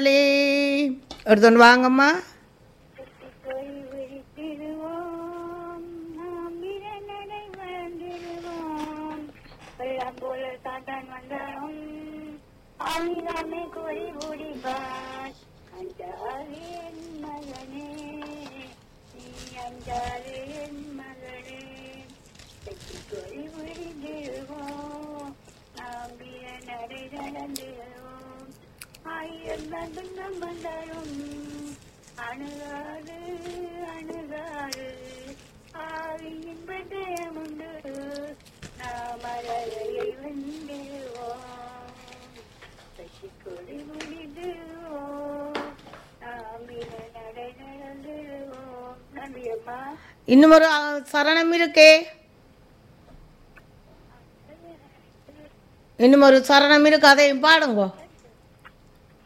எடுத்துட்டு வாங்கம்மா போய் விழித்திடுவோம் நாம் இளநடை வாழ்ந்திடுவோம் வெள்ளம் போல சாத்தான் வந்தாலும் ஆமிதாமே கோரி ஓடிவான் அஞ்சாது என் மகனே நீ அஞ்சாது என் மகனே வெற்றி கோரி விழித்திடுவோம் நாம் இளநடை நடந்திடுவோம் ஆயிரம் நடுங்கம் வந்தாலும் அணுகாது அணுகாது ஆவியின் பட்டயம் உண்டு நாம் அழகையை வென்றிடுவோம் சசி கொடி முடிடுவோம் நாம் இன நடை நடந்துடுவோம் நன்றி அம்மா இன்னும் ஒரு அ, சரணம் இருக்கே இன்னும் ஒரு சரணம் இருக்கு அதையும் பாடுங்கோ